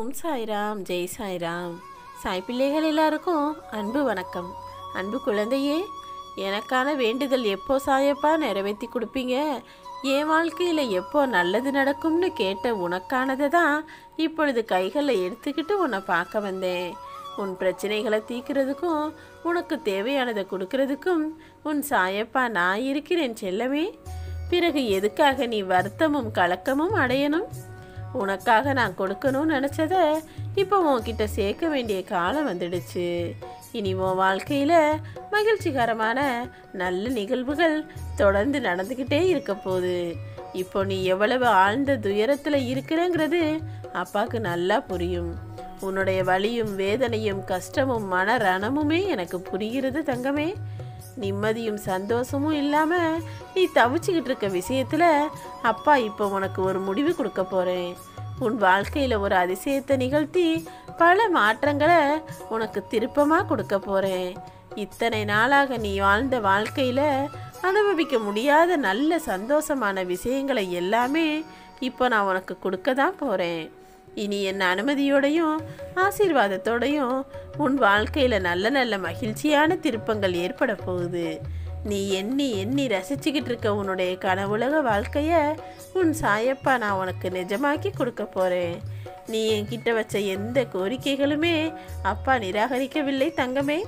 ஓம் சாய்ராம் ஜெய் சாய்ராம் சாய் பிள்ளைகள் எல்லாருக்கும் அன்பு வணக்கம் அன்பு குழந்தையே எனக்கான வேண்டுதல் எப்போ சாயப்பா நிறைவேற்றி கொடுப்பீங்க என் வாழ்க்கையில் எப்போ நல்லது நடக்கும்னு கேட்ட உனக்கானதை தான் இப்பொழுது கைகளில் எடுத்துக்கிட்டு உன்னை பார்க்க வந்தேன் உன் பிரச்சனைகளை தீர்க்கிறதுக்கும் உனக்கு தேவையானதை கொடுக்கறதுக்கும் உன் சாயப்பா நான் இருக்கிறேன் செல்லமே பிறகு எதுக்காக நீ வருத்தமும் கலக்கமும் அடையணும் உனக்காக நான் கொடுக்கணும்னு நினச்சத இப்போ உன்கிட்ட சேர்க்க வேண்டிய காலம் வந்துடுச்சு இனி உன் வாழ்க்கையில் மகிழ்ச்சிகரமான நல்ல நிகழ்வுகள் தொடர்ந்து நடந்துக்கிட்டே இருக்க போகுது இப்போ நீ எவ்வளவு ஆழ்ந்த துயரத்தில் இருக்கிறங்கிறது அப்பாவுக்கு நல்லா புரியும் உன்னுடைய வலியும் வேதனையும் கஷ்டமும் மன ரணமுமே எனக்கு புரிகிறது தங்கமே நிம்மதியும் சந்தோஷமும் இல்லாமல் நீ தவிச்சுக்கிட்டு இருக்க விஷயத்தில் அப்பா இப்போ உனக்கு ஒரு முடிவு கொடுக்க போகிறேன் உன் வாழ்க்கையில் ஒரு அதிசயத்தை நிகழ்த்தி பல மாற்றங்களை உனக்கு திருப்பமாக கொடுக்க போகிறேன் இத்தனை நாளாக நீ வாழ்ந்த வாழ்க்கையில் அனுபவிக்க முடியாத நல்ல சந்தோஷமான விஷயங்களை எல்லாமே இப்போ நான் உனக்கு கொடுக்க தான் போகிறேன் இனி என் அனுமதியோடையும் ஆசீர்வாதத்தோடையும் உன் வாழ்க்கையில் நல்ல நல்ல மகிழ்ச்சியான திருப்பங்கள் ஏற்பட போகுது நீ எண்ணி எண்ணி ரசிச்சுக்கிட்டு இருக்க உன்னுடைய கனவுலக வாழ்க்கையை உன் சாயப்பா நான் உனக்கு நிஜமாக்கி கொடுக்க போகிறேன் நீ என்கிட்ட வச்ச எந்த கோரிக்கைகளுமே அப்பா நிராகரிக்கவில்லை தங்கமே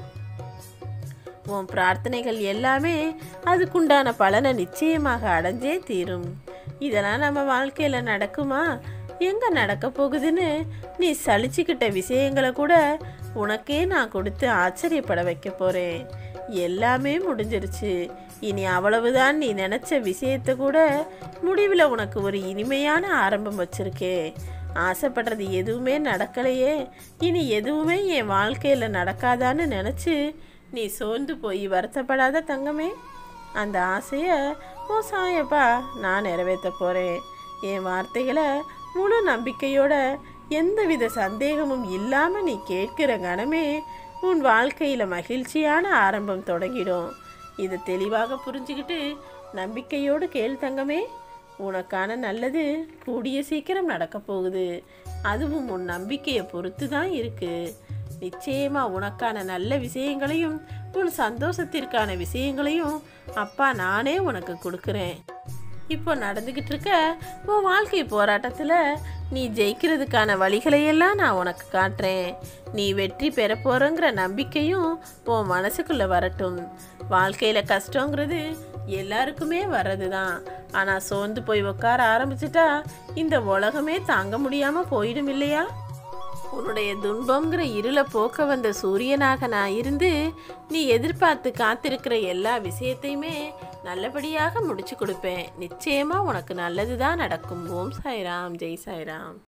உன் பிரார்த்தனைகள் எல்லாமே அதுக்குண்டான பலனை நிச்சயமாக அடைஞ்சே தீரும் இதெல்லாம் நம்ம வாழ்க்கையில் நடக்குமா எங்கே நடக்க போகுதுன்னு நீ சலிச்சுக்கிட்ட விஷயங்களை கூட உனக்கே நான் கொடுத்து ஆச்சரியப்பட வைக்க போகிறேன் எல்லாமே முடிஞ்சிருச்சு இனி அவ்வளவுதான் நீ நினச்ச விஷயத்தை கூட முடிவில் உனக்கு ஒரு இனிமையான ஆரம்பம் வச்சிருக்கே ஆசைப்படுறது எதுவுமே நடக்கலையே இனி எதுவுமே என் வாழ்க்கையில் நடக்காதான்னு நினச்சி நீ சோர்ந்து போய் வருத்தப்படாத தங்கமே அந்த ஆசையை ஓ சாயப்பா நான் நிறைவேற்ற போகிறேன் என் வார்த்தைகளை முழு நம்பிக்கையோட எந்தவித சந்தேகமும் இல்லாமல் நீ கேட்கிற கணமே உன் வாழ்க்கையில் மகிழ்ச்சியான ஆரம்பம் தொடங்கிடும் இதை தெளிவாக புரிஞ்சுக்கிட்டு நம்பிக்கையோடு கேள் தங்கமே உனக்கான நல்லது கூடிய சீக்கிரம் நடக்க போகுது அதுவும் உன் நம்பிக்கையை பொறுத்து தான் இருக்கு நிச்சயமா உனக்கான நல்ல விஷயங்களையும் உன் சந்தோஷத்திற்கான விஷயங்களையும் அப்பா நானே உனக்கு கொடுக்குறேன் இப்போ நடந்துக்கிட்டு இருக்க உன் வாழ்க்கை போராட்டத்தில் நீ ஜெயிக்கிறதுக்கான வழிகளையெல்லாம் நான் உனக்கு காட்டுறேன் நீ வெற்றி பெற போகிறங்கிற நம்பிக்கையும் உன் மனசுக்குள்ளே வரட்டும் வாழ்க்கையில் கஷ்டங்கிறது எல்லாருக்குமே வர்றது தான் ஆனால் சோர்ந்து போய் உட்கார ஆரம்பிச்சிட்டா இந்த உலகமே தாங்க முடியாமல் போயிடும் இல்லையா உன்னுடைய துன்பங்கிற இருளை போக்க வந்த சூரியனாக நான் இருந்து நீ எதிர்பார்த்து காத்திருக்கிற எல்லா விஷயத்தையுமே நல்லபடியாக முடிச்சு கொடுப்பேன் நிச்சயமா உனக்கு நல்லது தான் நடக்கும் ஓம் சாய்ராம் ஜெய் சாய்ராம்